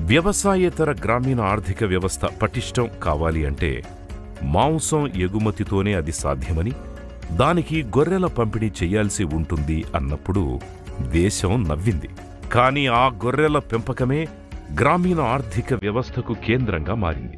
వ్యవసాయేతర గ్రామీణ ఆర్థిక వ్యవస్థ పటిష్టం కావాలి అంటే మాంసం ఎగుమతితోనే అది సాధ్యమని దానికి గొర్రెల పంపిణీ చెయ్యాల్సి ఉంటుంది అన్నప్పుడు దేశం నవ్వింది కానీ ఆ గొర్రెల పెంపకమే గ్రామీణ ఆర్థిక వ్యవస్థకు కేంద్రంగా మారింది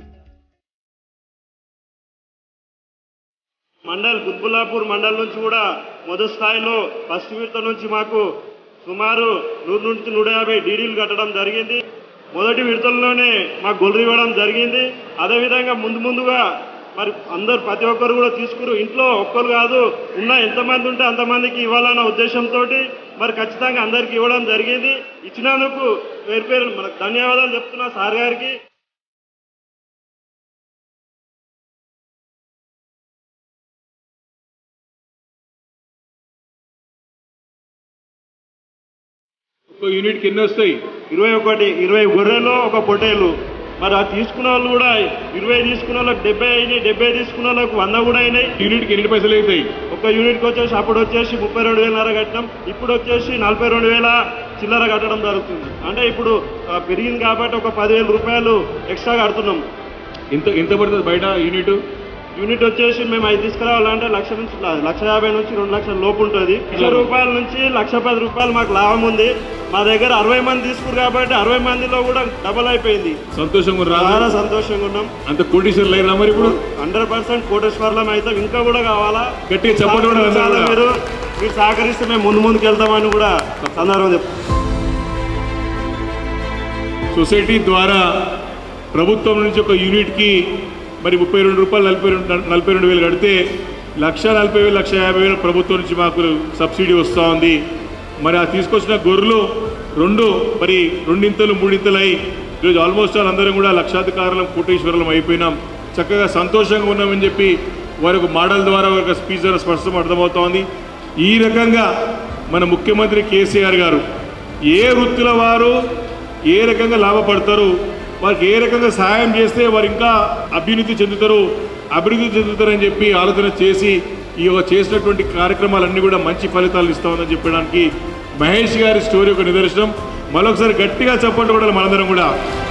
మండల్ కుత్బుల్లాపూర్ మండల్ నుంచి కూడా మొదటి స్థాయిలో ఫస్ట్ విడత నుంచి మాకు సుమారు నూరు నుంచి నూట యాభై డీడీలు కట్టడం జరిగింది మొదటి విడతల్లోనే మాకు గొర్రెలు ఇవ్వడం జరిగింది అదేవిధంగా ముందు ముందుగా మరి అందరు ప్రతి ఒక్కరు కూడా తీసుకురు ఇంట్లో ఒక్కరు కాదు ఉన్న ఎంతమంది ఉంటే అంతమందికి ఇవ్వాలన్న ఉద్దేశంతో మరి ఖచ్చితంగా అందరికి ఇవ్వడం జరిగింది ఇచ్చినందుకు పేరు పేరు మనకు ధన్యవాదాలు చెప్తున్నా సార్ గారికి ఒక యూనిట్కి ఎన్ని వస్తాయి ఇరవై ఒకటి ఇరవై గొర్రెలు ఒక పొట్టేలు మరి ఆ తీసుకున్న వాళ్ళు కూడా ఇరవై తీసుకున్న వాళ్ళకి డెబ్బై అయినాయి డెబ్బై తీసుకున్న వాళ్ళకి వంద కూడా అయినాయి యూనిట్కి ఎన్ని పైసలు అవుతాయి ఒక యూనిట్కి వచ్చేసి అప్పుడు వచ్చేసి ముప్పై రెండు వేలన్నర కట్టడం ఇప్పుడు వచ్చేసి నలభై రెండు వేల చిల్లర కట్టడం జరుగుతుంది అంటే ఇప్పుడు ఆ, పెరిగింది కాబట్టి ఒక పదివేల రూపాయలు ఎక్స్ట్రా కడుతున్నాం ఎంత ఎంత పడుతుంది బయట యూనిట్ యూనిట్ వచ్చేసి మేము ఐదు తీసుకురావాలంటే లక్ష నుంచి లక్ష యాభై నుంచి రెండు లక్షల లోపు ఉంటుంది లక్ష రూపాయల నుంచి లక్ష పది రూపాయలు మాకు లాభం ఉంది మా దగ్గర అరవై మంది తీసుకురు కాబట్టి అరవై మందిలో కూడా డబల్ అయిపోయింది సంతోషంగా రాదు చాలా సంతోషంగా ఉన్నాం అంత కోటీశ్వరులు లేరా మరి ఇప్పుడు హండ్రెడ్ పర్సెంట్ కోటేశ్వర్లం అయితే ఇంకా కూడా కావాలా గట్టిగా చెప్పండి కూడా అందరూ చాలా కూడా. మీరు మీరు సహకరిస్తే మేము ముందు ముందుకు వెళ్తామని కూడా సందర్భం చెప్తాం సొసైటీ ద్వారా ప్రభుత్వం నుంచి ఒక యూనిట్కి మరి ముప్పై రెండు రూపాయలు నలభై రెండు నలభై రెండు వేలు కడితే లక్ష నలభై వేలు లక్ష యాభై వేలు ప్రభుత్వం నుంచి మాకు సబ్సిడీ వస్తూ ఉంది మరి ఆ తీసుకొచ్చిన గొర్రెలు రెండు మరి రెండింతలు మూడింతలు అయి ఈరోజు ఆల్మోస్ట్ ఆల్ అందరం కూడా లక్షాధికారులం కోటేశ్వరులం అయిపోయినాం చక్కగా సంతోషంగా ఉన్నామని చెప్పి వారి ఒక మోడల్ ద్వారా వారి ఒక స్పీచ్ ద్వారా స్పష్టం అర్థమవుతోంది ఈ రకంగా మన ముఖ్యమంత్రి కేసీఆర్ గారు ఏ వృత్తుల వారు ఏ రకంగా లాభపడతారు వారికి ఏ రకంగా సహాయం చేస్తే వారు ఇంకా అభ్యున్నతి చెందుతారు అభివృద్ధి చెందుతారని చెప్పి ఆలోచన చేసి ఈ యొక్క చేసినటువంటి కార్యక్రమాలన్నీ కూడా మంచి ఫలితాలు ఇస్తామని చెప్పడానికి మహేష్ గారి స్టోరీ ఒక నిదర్శనం మరొకసారి గట్టిగా చెప్పండి కూడా మనందరం కూడా